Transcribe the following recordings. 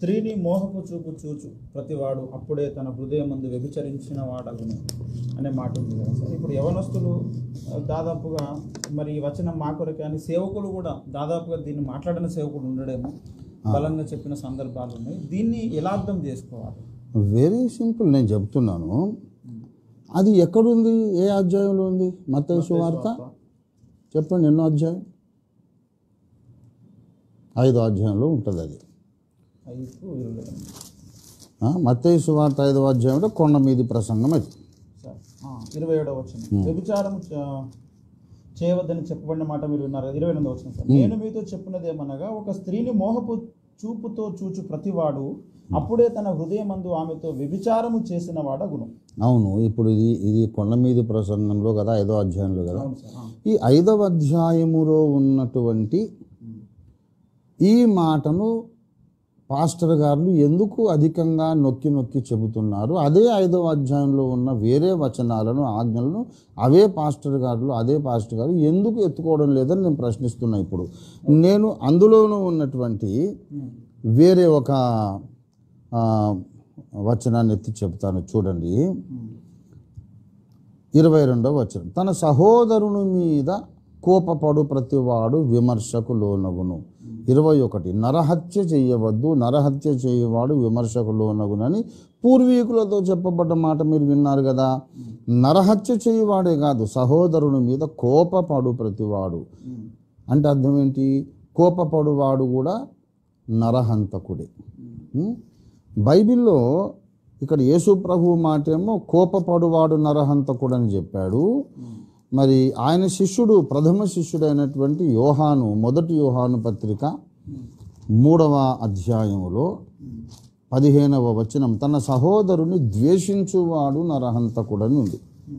స్త్రీని మోహపు చూపు చూచు ప్రతివాడు అప్పుడే తన హృదయం ముందు వ్యభిచరించిన వాడగును అనే మాట ఉంది కదా సార్ ఇప్పుడు యవనస్తులు ఆ, దాదాపుగా మరి ఈ వచనం మా కొరకే అని సేవకులు కూడా దాదాపుగా దీన్ని మాట్లాడిన సేవకుడు ఉండడేమో బలంగా చెప్పిన సందర్భాలు ఉన్నాయి దీన్ని ఎలా అర్థం చేసుకోవాలి వెరీ సింపుల్ నేను చెప్తున్నాను అది ఎక్కడుంది ఏ అధ్యాయంలో ఉంది మత్తయి వార్త చెప్పండి ఎన్నో అధ్యాయం ఐదో అధ్యాయంలో ఉంటుంది అది ఐదు ఇరవై ఎనిమిది. ఆ, మత్తయి సువార్త ఐదో అధ్యాయంలో కొండ మీది ప్రసంగం అది సార్ ఆ, ఇరవై ఏడవ వచ్చిన వ్యభిచారం చ- చేయవద్దని చెప్పబడిన మాట మీరు విన్నారు కదా, ఇరవై ఎనిమిది వచ్చిన సార్ నేను మీతో చెప్పినది ఏమనగా ఒక స్త్రీని మోహపు చూపుతో చూచు ప్రతివాడు అప్పుడే తన హృదయమందు ఆమెతో వ్యభిచారము చేసిన వాడ గుణం అవును ఇప్పుడు ఇది ఇది కొండ మీది ప్రసంగంలో కదా ఐదో అధ్యాయంలో కదా అవును సార్ ఆ. ఈ ఐదవ అధ్యాయములో ఉన్నటువంటి ఈ మాటను పాస్టర్ గారు ఎందుకు అధికంగా నొక్కి నొక్కి చెబుతున్నారు అదే ఐదవ అధ్యాయంలో ఉన్న వేరే వచనాలను ఆజ్ఞలను అవే పాస్టర్ గారు అదే పాస్టర్ గారు ఎందుకు ఎత్తుకోవడం లేదని నేను ప్రశ్నిస్తున్నా ఇప్పుడు నేను అందులోనూ ఉన్నటువంటి ఉమ్. వేరే ఒక ఆ, వచనాన్ని ఎత్తి చెప్తాను చూడండి ఉమ్. ఇరవై రెండవ వచనం తన సహోదరుని మీద కోపపడు ప్రతివాడు విమర్శకు లోనగును ఇరవై ఒకటి నరహత్య చేయవద్దు నరహత్య చేయవాడు విమర్శకు లోనగునని పూర్వీకులతో చెప్పబడ్డ మాట మీరు విన్నారు కదా నరహత్య చేయవాడే కాదు సహోదరుని మీద కోపపడు ప్రతివాడు ఉమ్. అంటే అర్థం ఏంటి కోపపడువాడు కూడా నరహంతకుడే ఉం? బైబిల్లో ఇక్కడ యేసు ప్రభు మాటేమో కోపపడువాడు నరహంతకుడు అని చెప్పాడు మరి ఆయన శిష్యుడు ప్రథమ శిష్యుడైనటువంటి యోహాను మొదటి యోహాను పత్రిక మూడవ అధ్యాయములో పదిహేనవ వచనం తన సహోదరుని ద్వేషించువాడు నరహంతకుడని ఉంది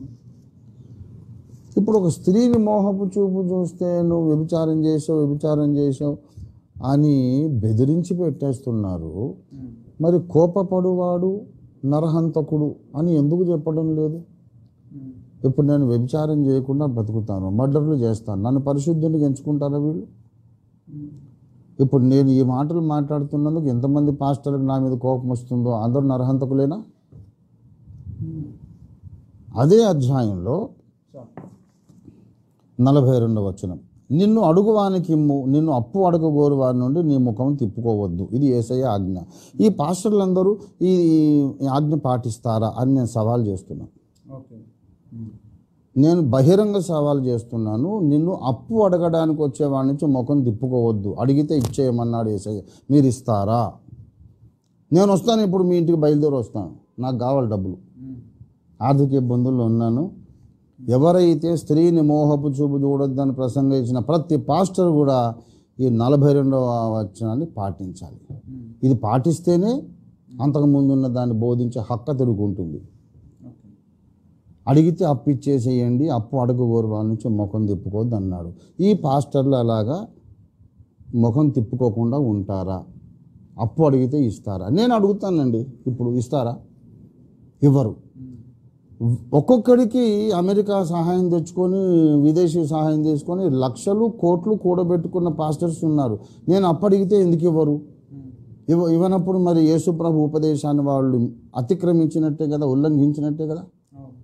ఇప్పుడు ఒక స్త్రీని మోహపు చూపు చూస్తే నువ్వు వ్యభిచారం చేసావు వ్యభిచారం చేసావు అని బెదిరించి పెట్టేస్తున్నారు ఉమ్. మరి కోపపడువాడు నరహంతకుడు అని ఎందుకు చెప్పడం లేదు ఉమ్. ఇప్పుడు నేను వ్యభిచారం చేయకుండా బతుకుతాను మర్డర్లు చేస్తాను నన్ను పరిశుద్ధునికి ఎంచుకుంటారా వీళ్ళు ఉమ్. ఇప్పుడు నేను ఈ మాటలు మాట్లాడుతున్నందుకు ఎంతమంది పాస్టర్లకు నా మీద కోపం వస్తుందో అందరూ నరహంతకులేనా ఉమ్. అదే అధ్యాయంలో సార్ నలభై రెండవ వచనం నిన్ను అడుగువానికి ఇమ్ము నిన్ను అప్పు అడగగోరు వారి నుండి నీ ముఖం తిప్పుకోవద్దు ఇది ఏసయ్య ఆజ్ఞ ఈ పాస్టర్లందరూ ఈ ఈ ఆజ్ఞ పాటిస్తారా అని నేను సవాల్ చేస్తున్నాను ఓకే ఉమ్. నేను బహిరంగ సవాల్ చేస్తున్నాను నిన్ను అప్పు అడగడానికి వచ్చే వాడి నుంచి ముఖం తిప్పుకోవద్దు అడిగితే ఇచ్చేయమన్నాడు ఏసయ్య మీరు ఇస్తారా నేను వస్తాను ఇప్పుడు మీ ఇంటికి బయలుదేరి వస్తాను నాకు కావాలి డబ్బులు ఉమ్. ఆర్థిక ఇబ్బందుల్లో ఉన్నాను ఎవరైతే స్త్రీని మోహపు చూపు చూడొద్దని ప్రసంగించిన ప్రతి పాస్టర్ కూడా ఈ నలభై రెండవ వచనాన్ని పాటించాలి ఉమ్. ఇది పాటిస్తేనే అంతకుముందు ఉన్న దాన్ని బోధించే హక్క తిరుగుంటుంది ఓకే అడిగితే అప్పు ఇచ్చేసేయండి అప్పు అడగగోరు వాళ్ళ నుంచి ముఖం తిప్పుకోవద్దు అన్నాడు ఈ పాస్టర్లు అలాగా ముఖం తిప్పుకోకుండా ఉంటారా అప్పు అడిగితే ఇస్తారా నేను అడుగుతానండి ఇప్పుడు ఇస్తారా ఇవ్వరు ఉమ్. ఒక్కొక్కడికి అమెరికా సహాయం తెచ్చుకొని విదేశీ సహాయం తీసుకొని లక్షలు కోట్లు కూడబెట్టుకున్న పాస్టర్స్ ఉన్నారు నేను అప్పడిగితే ఎందుకు ఇవ్వరు ఉమ్. ఇవ ఇవ్వనప్పుడు మరి యేసుప్రభు ఉపదేశాన్ని వాళ్ళు అతిక్రమించినట్టే కదా ఉల్లంఘించినట్టే కదా అవును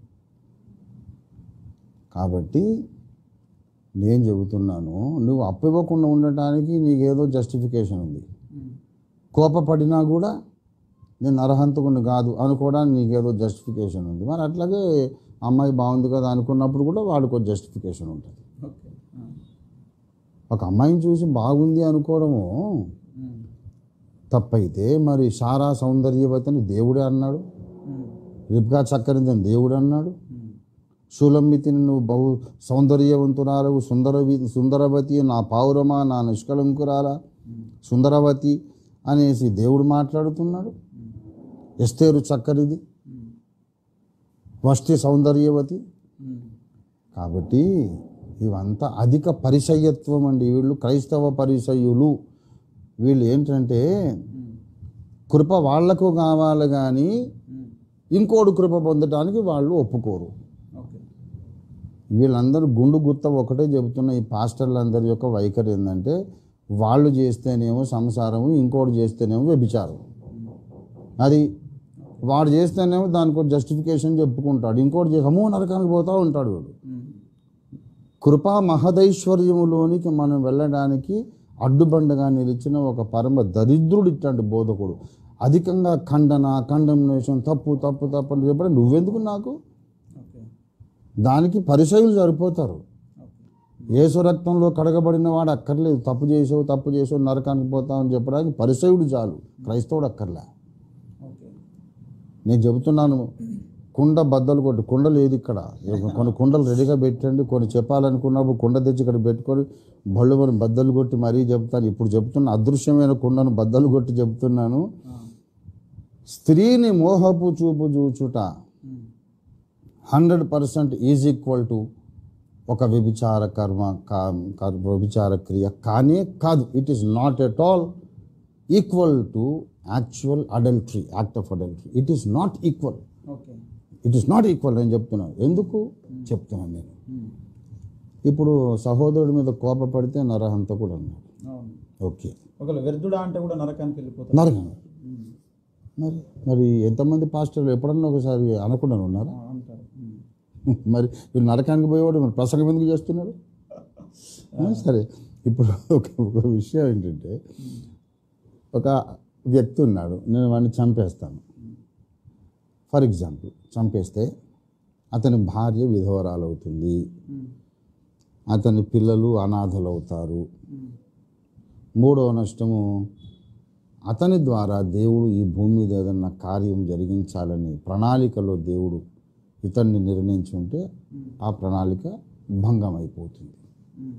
కాబట్టి నేను చెబుతున్నాను నువ్వు అప్పు ఇవ్వకుండా ఉండటానికి నీకేదో జస్టిఫికేషన్ ఉంది ఉమ్. కోపపడినా కూడా నేను అర్హంతకుని కాదు అనుకోవడానికి నీకేదో జస్టిఫికేషన్ ఉంది మరి అట్లాగే అమ్మాయి బాగుంది కదా అనుకున్నప్పుడు కూడా వాడికి ఒక జస్టిఫికేషన్ ఉంటుంది ఓకే ఆ. ఒక అమ్మాయిని చూసి బాగుంది అనుకోవడము ఉమ్. తప్పైతే మరి సారా సౌందర్యవతిని దేవుడే అన్నాడు ఉమ్. రిబ్కా చక్కనిదని దేవుడు అన్నాడు ఉమ్. సులమ్మితిని నువ్వు బహు సౌందర్యవంతురాలవు సుందరవి సుందరవతి నా పావురమా నా నిష్కలంకురాల ఉమ్. సుందరవతి అనేసి దేవుడు మాట్లాడుతున్నాడు ఎస్తేరు చక్కరిది ఉమ్. వష్టి సౌందర్యవతి ఉమ్. కాబట్టి ఇవంతా అధిక పరిసయ్యత్వం అండి వీళ్ళు క్రైస్తవ పరిసయ్యులు వీళ్ళు ఏంటంటే ఉమ్. కృప వాళ్లకు కావాలి కానీ ఉమ్. ఇంకోడు కృప పొందడానికి వాళ్ళు ఒప్పుకోరు ఓకే వీళ్ళందరూ గుండు గుత్త ఒకటే చెబుతున్న ఈ పాస్టర్లందరి యొక్క వైఖరి ఏంటంటే వాళ్ళు చేస్తేనేమో సంసారము ఇంకోటి చేస్తేనేమో వ్యభిచారం అది వాడు చేస్తేనేమో దానికి ఒక జస్టిఫికేషన్ చెప్పుకుంటాడు ఇంకోటి చేసి అమ్మో నరకానికి పోతా ఉంటాడు వాడు ఉమ్. కృపా మహదైశ్వర్యములోనికి మనం వెళ్ళడానికి అడ్డుబండగా నిలిచిన ఒక పరమ దరిద్రుడు ఇట్లాంటి బోధకుడు అధికంగా ఖండన కండమినేషన్ తప్పు తప్పు తప్పు అని చెప్పడం నువ్వెందుకు నాకు ఓకే దానికి పరిచయులు సరిపోతారు ఓకే ఏసు రక్తంలో కడగబడిన వాడు అక్కర్లేదు తప్పు చేసావు తప్పు చేసావు నరకానికి పోతావు అని చెప్పడానికి పరిచయుడు చాలు క్రైస్తవుడు అక్కర్లే ఓకే నేను చెబుతున్నాను కుండ బద్దలు కొట్టి కుండ లేదు ఇక్కడ కొన్ని కుండలు రెడీగా పెట్టండి కొన్ని చెప్పాలనుకున్నప్పుడు కుండ తెచ్చి ఇక్కడ పెట్టుకొని బళ్ళు మనం బద్దలు కొట్టి మరీ చెప్తాను ఇప్పుడు చెప్తున్న అదృశ్యమైన కుండను బద్దలు కొట్టి చెప్తున్నాను ఆ. స్త్రీని మోహపు చూపు చూచుట um. Hundred percent is equal to ఒక వ్యభిచార కర్మ కా- కా- వ్యభిచార క్రియ కానీ కాదు it is not at all equal to actual adultery act of adultery it is not equal okay it is not equal నేను చెప్తున్నాను ఎందుకు చెప్తున్నాను నేను ఉమ్. ఇప్పుడు సహోదరుడి మీద కోపపడితే నరహంతకుడు అన్నాడు అవును ఓకే ఒకవేళ వ్యర్థుడా అంటే కూడా నరకానికి వెళ్ళిపోతాడు నరకం ఉమ్. మరి మరి ఎంతమంది పాస్టర్లు ఎప్పుడన్నా ఒకసారి అనకుండా ఉన్నారా ఆ, అంటారు ఉమ్. మరి వీళ్ళు నరకానికి పోయేవాడు మరి ప్రసంగం ఎందుకు చేస్తున్నాడు ఆ, సరే ఇప్పుడు ఒక ఒక విషయం ఏంటంటే ఒక వ్యక్తి ఉన్నాడు నేను వాడిని చంపేస్తాను ఫర్ ఎగ్జాంపుల్ చంపేస్తే అతని భార్య విధవరాలు అవుతుంది ఉమ్. అతని పిల్లలు అనాథలు అవుతారు ఉమ్. మూడవ నష్టము అతని ద్వారా దేవుడు ఈ భూమి మీద ఏదన్నా కార్యం జరిగించాలని ప్రణాళికలో దేవుడు ఇతన్ని నిర్ణయించి ఉంటే ఆ ప్రణాళిక భంగం అయిపోతుంది ఉమ్.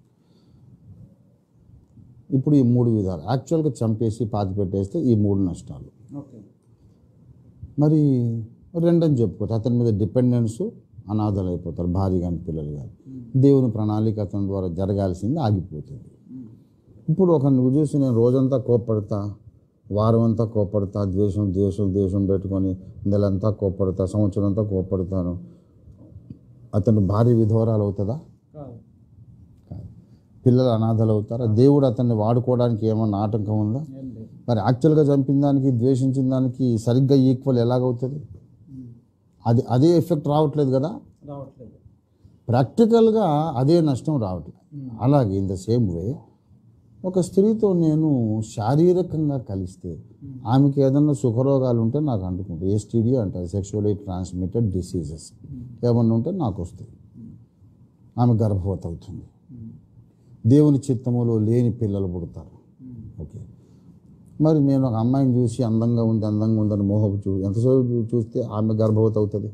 ఇప్పుడు ఈ మూడు విధాలు యాక్చువల్గా చంపేసి పాతి పెట్టేస్తే ఈ మూడు నష్టాలు ఓకే మరి రెండని చెప్పుకోవచ్చు అతని మీద డిపెండెన్స్ అనాథలు అయిపోతారు భార్య కానీ పిల్లలు కానీ దేవుని ప్రణాళిక అతని ద్వారా జరగాల్సింది ఆగిపోతుంది ఉమ్. ఇప్పుడు ఒక నువ్వు చూసి నేను రోజంతా కోప్పడతా వారం అంతా కోప్పడతా ద్వేషం ద్వేషం ద్వేషం పెట్టుకొని నెలంతా కోప్పడతా సంవత్సరం అంతా కోప్పడతాను అతను భార్య విధవరాలు అవుతుందా కాదు కాదు. పిల్లలు అనాథలు అవుతారా దేవుడు అతన్ని వాడుకోవడానికి ఏమన్నా ఆటంకం ఉందా ఏం లేదు మరి యాక్చువల్గా చంపిన దానికి ద్వేషించిన దానికి సరిగ్గా ఈక్వల్ ఎలాగవుతుంది ఉమ్. అది అదే ఎఫెక్ట్ రావట్లేదు కదా రావట్లేదు ప్రాక్టికల్గా అదే నష్టం రావట్లేదు అలాగే ఇన్ ద సేమ్ వే ఒక స్త్రీతో నేను శారీరకంగా కలిస్తే ఆమెకి ఏదన్నా సుఖరోగాలు ఉంటే నాకు అంటుకుంటాయి ఎస్టీడీ అంటారు సెక్షువలీ ట్రాన్స్మిటెడ్ డిసీజెస్ ఏమన్నా ఉంటే నాకు వస్తాయి ఆమె గర్భవతి అవుతుంది ఉమ్. దేవుని చిత్తములో లేని పిల్లలు పుడతారు ఉమ్. ఓకే మరి నేను ఒక అమ్మాయిని చూసి అందంగా ఉంది అందంగా ఉందని మోహపు చూ ఎంతసేపు చూ- చూస్తే ఆమె గర్భవతి అవుతుంది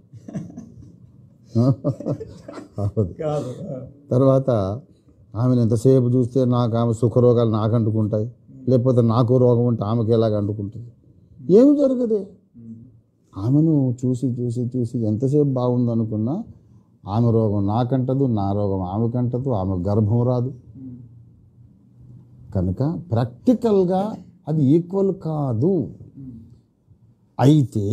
అవ్వదు. కాదు ఆ. తర్వాత ఆమెను ఎంతసేపు చూస్తే నాకు ఆమె సుఖరోగాలు నాకు అంటుకుంటాయి లేకపోతే నాకు రోగం ఉంటే ఆమెకి ఎలాగ అంటుకుంటుంది ఏమి జరగదే ఉమ్. ఆమెను చూసి చూసి చూసి ఎంతసేపు బాగుంది అనుకున్నా ఆమె రోగం నాకంటదు నా రోగం ఆమెకంటదు ఆమె గర్భం రాదు ఉమ్. కనుక ప్రాక్టికల్గా అది ఈక్వల్ కాదు ఉమ్. అయితే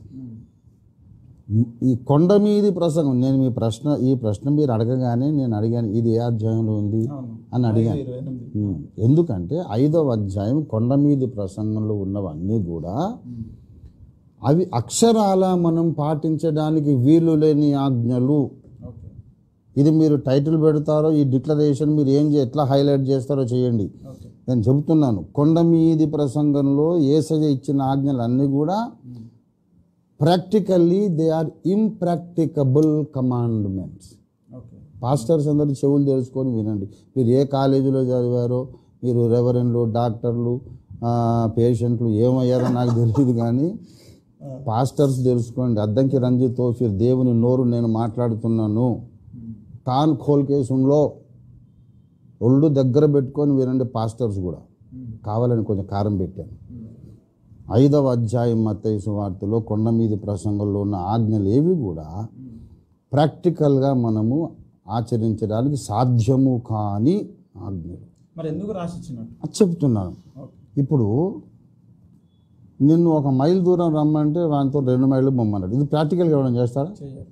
ఉమ్. ఈ కొండ మీది ప్రసంగం నేను మీ ప్రశ్న ఈ ప్రశ్న మీరు అడగగానే నేను అడిగాను ఇది ఏ అధ్యాయంలో ఉంది అవును అని అడిగాను ఇరవై ఎనిమిది ఉమ్, ఎందుకంటే ఐదవ అధ్యాయం కొండ మీది ప్రసంగంలో ఉన్నవన్నీ కూడా ఉమ్. అవి అక్షరాల మనం పాటించడానికి వీలు లేని ఆజ్ఞలు ఓకే ఇది మీరు టైటిల్ పెడతారో ఈ డిక్లరేషన్ మీరు ఏం చే- ఎట్లా హైలైట్ చేస్తారో చేయండి ఓకే నేను చెబుతున్నాను కొండ మీది ప్రసంగంలో ఏసయ్య ఇచ్చిన ఆజ్ఞలు అన్నీ కూడా um. Practically they are impracticable commandments okay pastors అందరూ చెవులు తెలుసుకొని వినండి మీరు ఏ కాలేజీలో చదివారో మీరు రెవరెండ్లు డాక్టర్లు ఆ, పేషెంట్లు ఏమయ్యారో నాకు తెలియదు కానీ ఆ. పాస్టర్స్ తెలుసుకోండి అద్దంకి రంజిత్తో ఫిర్ దేవుని నోరు నేను మాట్లాడుతున్నాను ఉమ్. కాన్ ఖోల్కే సున్లో ఒళ్ళు దగ్గర పెట్టుకొని వినండి పాస్టర్స్ కూడా ఉమ్. కావాలని కొంచెం కారం పెట్టాను ఉమ్. ఐదవ అధ్యాయం మత్తయి సువార్తలో కొండ మీది ప్రసంగంలో ఉన్న ఆజ్ఞలు ఏవి కూడా ఉమ్. ప్రాక్టికల్గా మనము ఆచరించడానికి సాధ్యము కాని ఆజ్ఞలు మరి ఎందుకు రాసిచ్చినట్టు అది చెప్తున్నాను ఓకే ఇప్పుడు నిన్ను ఒక మైల్ దూరం రమ్మంటే వానితో రెండు మైళ్ళు బొమ్మన్నాడు ఇది ప్రాక్టికల్గా ఇవ్వడం చేస్తారా చెయ్యాలి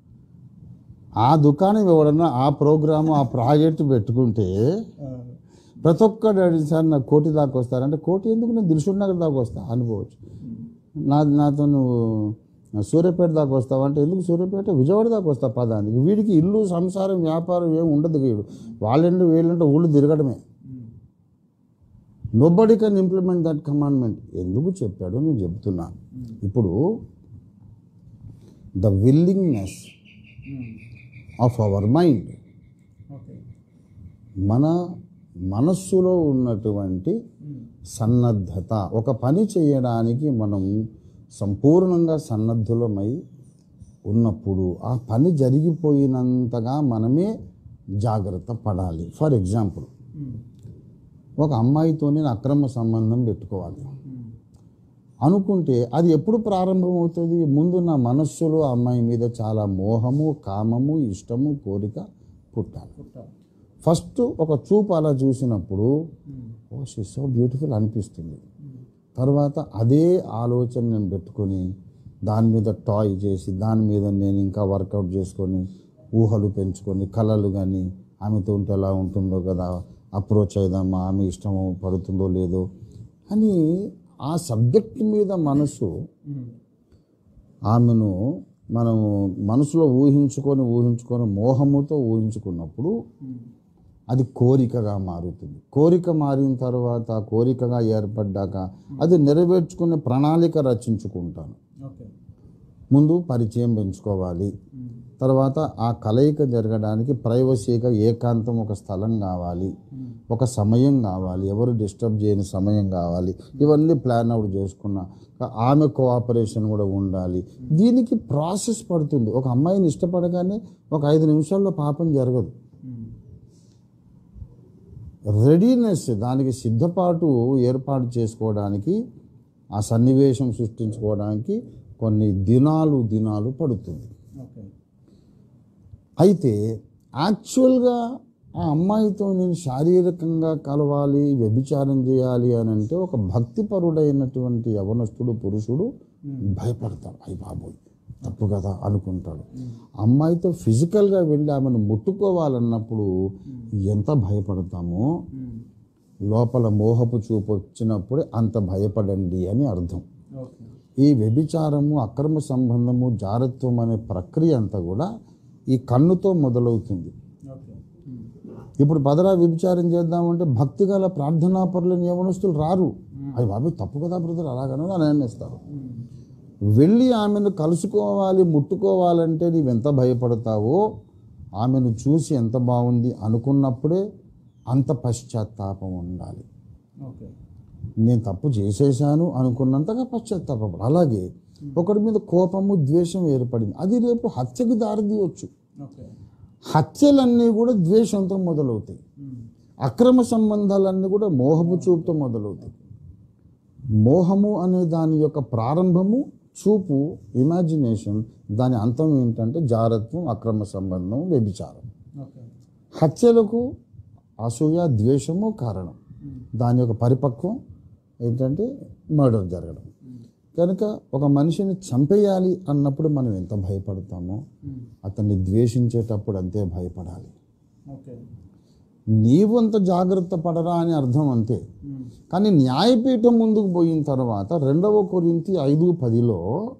ఆ దుకాణం ఎవడన్నా ఆ ప్రోగ్రాము ఆ ప్రాజెక్టు పెట్టుకుంటే ఆ. ప్రతి ఒక్కడు అడిగి సార్ నాకు కోటి దాకా వస్తారంటే కోటి ఎందుకు నేను దిల్సుఖ్ నగర్ దాకా వస్తా అనుకోవచ్చు నా నాతో నువ్వు సూర్యాపేట దాకా వస్తావు అంటే ఎందుకు సూర్యాపేట విజయవాడ దాకా వస్తా పదానికి వీడికి ఇల్లు సంసారం వ్యాపారం ఏం ఉండదు వీడు వాళ్ళంటే వీళ్ళంటే ఊళ్ళు తిరగడమే nobody can implement that commandment ఎందుకు చెప్పాడు నేను చెప్తున్నా ఇప్పుడు the willingness of our mind okay మన మనస్సులో ఉన్నటువంటి సన్నద్ధత ఒక పని చేయడానికి మనం సంపూర్ణంగా సన్నద్ధులమై ఉన్నప్పుడు ఆ పని జరిగిపోయినంతగా మనమే జాగ్రత్త పడాలి ఫర్ ఎగ్జాంపుల్ ఒక అమ్మాయితో నేను అక్రమ సంబంధం పెట్టుకోవాలి అనుకుంటే అది ఎప్పుడు ప్రారంభమవుతుంది ముందు నా మనస్సులో ఆ అమ్మాయి మీద చాలా మోహము కామము ఇష్టము కోరిక పుట్టాలి పుట్టాలి ఫస్ట్ ఒక చూపు అలా చూసినప్పుడు ఓ షీ సో బ్యూటిఫుల్ అనిపిస్తుంది తర్వాత అదే ఆలోచన నేను పెట్టుకొని దాని మీద టాయ్ చేసి దాని మీద నేను ఇంకా వర్కౌట్ చేసుకొని ఊహలు పెంచుకొని కళలు కానీ ఆమెతో ఉంటే ఎలా ఉంటుందో కదా అప్రోచ్ అయిదామా ఆమె ఇష్టమో పడుతుందో లేదో అని ఆ సబ్జెక్ట్ మీద మనసు ఆమెను మనము మనసులో ఊహించుకొని ఊహించుకొని మోహముతో ఊహించుకున్నప్పుడు అది కోరికగా మారుతుంది కోరిక మారిన తర్వాత ఆ కోరికగా ఏర్పడ్డాక అది నెరవేర్చుకునే ప్రణాళిక రచించుకుంటాను ఓకే ముందు పరిచయం పెంచుకోవాలి తర్వాత ఆ కలయిక జరగడానికి ప్రైవసీగా ఏకాంతం ఒక స్థలం కావాలి ఒక సమయం కావాలి ఎవరు డిస్టర్బ్ చేయని సమయం కావాలి ఇవన్నీ ప్లాన్ అవుట్ చేసుకున్నా ఆమె కోఆపరేషన్ కూడా ఉండాలి దీనికి ప్రాసెస్ పడుతుంది ఒక అమ్మాయిని ఇష్టపడగానే ఒక ఐదు నిమిషాల్లో పాపం జరగదు రెడీనెస్ దానికి సిద్ధపాటు ఏర్పాటు చేసుకోవడానికి ఆ సన్నివేశం సృష్టించుకోవడానికి కొన్ని దినాలు దినాలు పడుతుంది ఓకే అయితే యాక్చువల్గా ఆ అమ్మాయితో నేను శారీరకంగా కలవాలి వ్యభిచారం చేయాలి అని అంటే ఒక భక్తిపరుడైనటువంటి యవనస్తుడు పురుషుడు భయపడతాడు అయ్యి బాబోయ్ తప్పు కదా అనుకుంటాడు అమ్మాయితో ఫిజికల్గా వెళ్ళి ఆమెను ముట్టుకోవాలన్నప్పుడు ఎంత భయపడతామో లోపల మోహపు చూపు వచ్చినప్పుడే అంత భయపడండి అని అర్థం ఓకే ఈ వ్యభిచారము అక్రమ సంబంధము జారత్వం అనే ప్రక్రియ అంతా కూడా ఈ కన్నుతో మొదలవుతుంది ఓకే ఇప్పుడు పదరా వ్యభిచారం చేద్దామంటే భక్తి గల ప్రార్థనాపరులని యవనస్తులు రారు అది బాబు తప్పు కదా బ్రదర్ అలాగనో అని అనేస్తారు వెళ్ళి ఆమెను కలుసుకోవాలి ముట్టుకోవాలంటే నీవు ఎంత భయపడతావో ఆమెను చూసి ఎంత బాగుంది అనుకున్నప్పుడే అంత పశ్చాత్తాపం ఉండాలి ఓకే నేను తప్పు చేసేసాను అనుకున్నంతగా పశ్చాత్తాపం అలాగే ఒకడి మీద కోపము ద్వేషం ఏర్పడింది అది రేపు హత్యకి దారితీయవచ్చు ఓకే హత్యలన్నీ కూడా ద్వేషంతో మొదలవుతాయి అక్రమ సంబంధాలన్నీ కూడా మోహము చూపుతో మొదలవుతాయి మోహము అనే దాని యొక్క ప్రారంభము చూపు ఇమాజినేషన్ దాని అంతం ఏంటంటే జారత్వం అక్రమ సంబంధం వ్యభిచారం ఓకే హత్యలకు అసూయ ద్వేషము కారణం దాని యొక్క పరిపక్వం ఏంటంటే మర్డర్ జరగడం కనుక ఒక మనిషిని చంపేయాలి అన్నప్పుడు మనం ఎంత భయపడతామో అతన్ని ద్వేషించేటప్పుడు అంతే భయపడాలి ఓకే నీవు అంత జాగ్రత్త పడరా అని అర్థం అంతే కానీ న్యాయపీఠం ముందుకు పోయిన తర్వాత రెండవ కొరింతి ఐదు పదిలో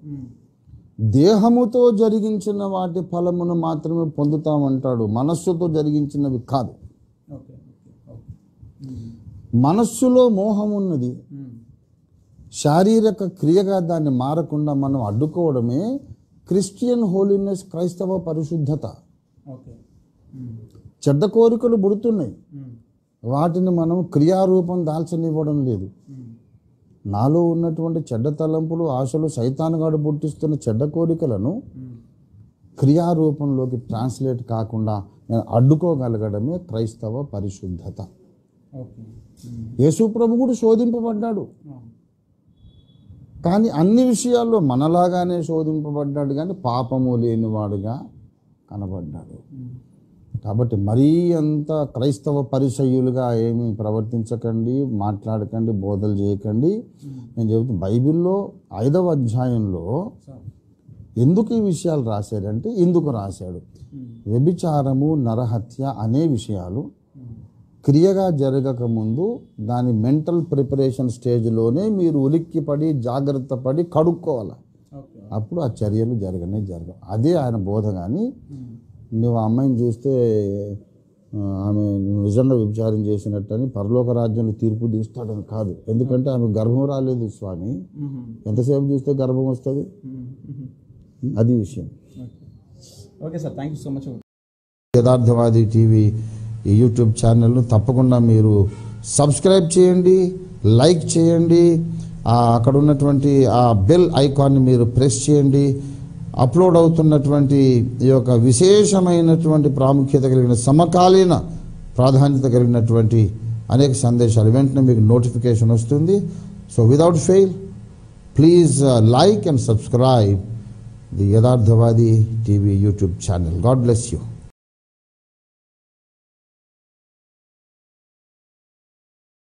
దేహముతో జరిగించిన వాటి ఫలమును మాత్రమే పొందుతామంటాడు మనస్సుతో జరిగించినవి కాదు ఓకే ఓకే మనస్సులో మోహం ఉన్నది శారీరక క్రియగా దాన్ని మారకుండా మనం అడ్డుకోవడమే క్రిస్టియన్ హోలీనెస్ క్రైస్తవ పరిశుద్ధత ఓకే చెడ్డ కోరికలు పుడుతున్నాయి వాటిని మనం క్రియారూపం దాల్చనివ్వడం లేదు నాలో ఉన్నటువంటి చెడ్డ తలంపులు ఆశలు సైతానుగాడు పుట్టిస్తున్న చెడ్డ కోరికలను క్రియారూపంలోకి ట్రాన్స్లేట్ కాకుండా నేను అడ్డుకోగలగడమే క్రైస్తవ పరిశుద్ధత ఓకే యేసు ప్రభు కూడా శోధింపబడ్డాడు కానీ అన్ని విషయాల్లో మనలాగానే శోధింపబడ్డాడు కానీ పాపము లేనివాడుగా కనబడ్డాడు కాబట్టి మరీ అంత క్రైస్తవ పరిచయులుగా ఏమీ ప్రవర్తించకండి మాట్లాడకండి బోధలు చేయకండి నేను చెబుతున్నా బైబిల్లో ఐదవ అధ్యాయంలో సార్ ఎందుకు ఈ విషయాలు రాశాడంటే ఎందుకు రాశాడు వ్యభిచారము నరహత్య అనే విషయాలు క్రియగా జరగక ముందు దాని మెంటల్ ప్రిపరేషన్ స్టేజ్లోనే మీరు ఉలిక్కిపడి జాగ్రత్త పడి కడుక్కోవాలి ఓకే అప్పుడు ఆ చర్యలు జరగనే జరగవు అదే ఆయన బోధ కానీ నువ్వు ఆ అమ్మాయిని చూస్తే ఆ, ఆమె నిజంగా విచారం చేసినట్టని పరలోక రాజ్యంలో తీర్పు తీస్తాడని కాదు ఎందుకంటే ఆమె గర్భం రాలేదు స్వామి ఎంతసేపు చూస్తే గర్భం వస్తుంది అది విషయం okay okay sir thank you so much Yatharthavadi TV ఈ యూట్యూబ్ ఛానల్ను తప్పకుండా మీరు సబ్స్క్రైబ్ చేయండి లైక్ చేయండి ఆ అక్కడ ఉన్నటువంటి ఆ బెల్ ఐకాన్ని మీరు ప్రెస్ చేయండి అప్లోడ్ అవుతున్నటువంటి ఈ యొక్క విశేషమైనటువంటి ప్రాముఖ్యత కలిగిన సమకాలీన ప్రాధాన్యత కలిగినటువంటి అనేక సందేశాలు వెంటనే మీకు నోటిఫికేషన్ వస్తుంది so without fail please like and subscribe the Yatharthavadi TV YouTube channel God bless you